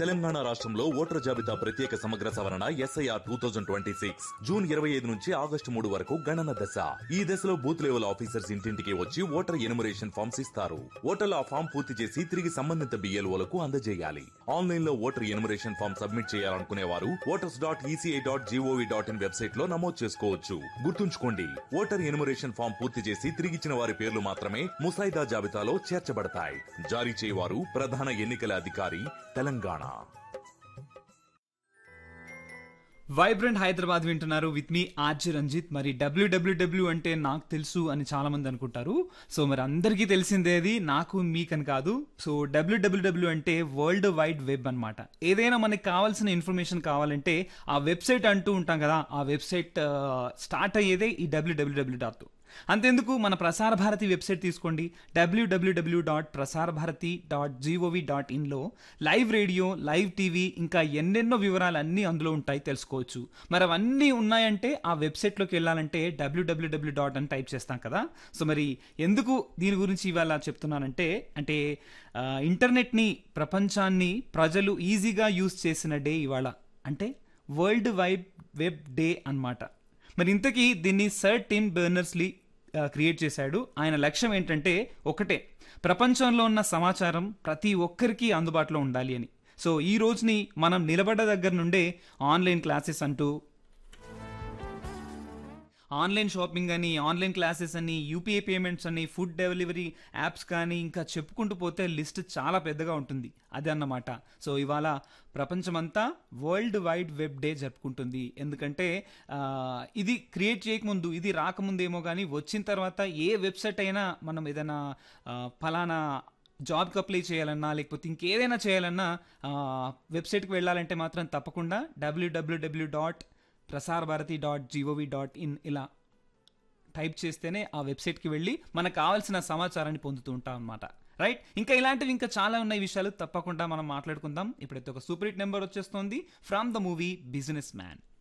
తెలంగాణ రాష్ట్రంలో ఓటర్ జాబితా ప్రత్యేక సమగ్ర సవరణ SIR two thousand twenty six June ఇరవై ఐదు నుంచి ఆగస్టు మూడు వరకు గణన దశ ఈ దశలో బూత్ లెవెల్ ఆఫీసర్స్ ఇంటింటికి వచ్చి ఓటర్ ఎనుమరేషన్ ఫామ్స్ ఇస్తారు ఓటర్లు ఆ ఫామ్ పూర్తి చేసి తిరిగి సంబంధిత బిఎల్ఓలకు అందజేయాలి ఆన్లైన్ లో ఓటర్ ఎనుమరేషన్ ఫామ్ సబ్మిట్ చేయాలనుకునే వారు voters dot ECI dot GOV dot in website లో నమోదు చేసుకోవచ్చు గుర్తుంచుకోండి ఓటర్ ఎనుమరేషన్ ఫామ్ పూర్తి చేసి తిరిగిచ్చిన వారి పేర్లు మాత్రమే ముసాయిదా జాబితాలో చేర్చబడతాయి జారీ చేయవారు ప్రధాన ఎన్నికల అధికారి తెలంగాణ వైబ్రెంట్ హైదరాబాద్ వింటున్నారు విత్ మీ ఆర్జి రంజిత్ మరి డబ్ల్యూడబ్ల్యూడబ్ల్యూ అంటే నాకు తెలుసు అని చాలా మంది అనుకుంటారు సో మరి అందరికీ తెలిసిందేది నాకు మీకని కాదు సో డబ్ల్యూడబ్ల్యూడబ్ల్యూ అంటే వరల్డ్ వైడ్ వెబ్ అన్నమాట ఏదైనా మనకి కావాల్సిన ఇన్ఫర్మేషన్ కావాలంటే ఆ వెబ్సైట్ అంటూ ఉంటాం కదా ఆ వెబ్సైట్ స్టార్ట్ అయ్యేదే ఈ డబ్ల్యూడబ్ల్యూడబ్ల్యూ డాట్ అంతెందుకు మన ప్రసార భారతి వెబ్సైట్ తీసుకోండి WWW dot Prasar Bharati dot GOV dot ఇన్లో లైవ్ రేడియో లైవ్ టీవీ ఇంకా ఎన్నెన్నో వివరాలు అన్నీ అందులో ఉంటాయి తెలుసుకోవచ్చు మరి అవన్నీ ఉన్నాయంటే ఆ వెబ్సైట్లోకి వెళ్ళాలంటే డబ్ల్యూడబ్ల్యూడబ్ల్యూ డాట్ అని టైప్ చేస్తాం కదా సో మరి ఎందుకు దీని గురించి ఇవాళ చెప్తున్నానంటే అంటే ఆ, ఇంటర్నెట్ని ప్రపంచాన్ని ప్రజలు ఈజీగా యూజ్ చేసిన డే ఇవాళ అంటే వరల్డ్ వైడ్ వెబ్ డే అన్నమాట మరి ఇంతకీ దీన్ని సర్ టిమ్ బెర్నర్స్లీ క్రియేట్ చేశాడు ఆయన లక్ష్యం ఏంటంటే ఒకటే ప్రపంచంలో ఉన్న సమాచారం ప్రతి ఒక్కరికి అందుబాటులో ఉండాలి అని సో ఈ రోజుని మనం నిలబడ్డ దగ్గర నుండే ఆన్లైన్ క్లాసెస్ అంటూ ఆన్లైన్ షాపింగ్ అని ఆన్లైన్ క్లాసెస్ అని యూపీఐ పేమెంట్స్ అని ఫుడ్ డెలివరీ యాప్స్ కానీ ఇంకా చెప్పుకుంటూ పోతే లిస్ట్ చాలా పెద్దగా ఉంటుంది అదే అన్నమాట సో ఇవాళ ప్రపంచమంతా వరల్డ్ వైడ్ వెబ్ డే జరుపుకుంటుంది ఎందుకంటే ఆ, ఇది క్రియేట్ చేయకముందు ఇది రాకముందేమో కానీ వచ్చిన తర్వాత ఏ వెబ్సైట్ అయినా మనం ఏదైనా ఆ, ఫలానా జాబ్కి అప్లై చేయాలన్నా లేకపోతే ఇంకేదైనా చేయాలన్నా ఆ, వెబ్సైట్కి వెళ్ళాలంటే మాత్రం తప్పకుండా WWW dot Prasar Bharati dot GOV dot in ఇలా టైప్ చేస్తేనే ఆ వెబ్సైట్కి వెళ్ళి మనకు కావాల్సిన సమాచారాన్ని పొందుతూ ఉంటాం అనమాట రైట్ ఇంకా ఇలాంటివి ఇంకా చాలా ఉన్నాయి విషయాలు తప్పకుండా మనం మాట్లాడుకుందాం ఇప్పుడైతే ఒక సూపర్ హిట్ నెంబర్ వచ్చేస్తుంది from the movie business man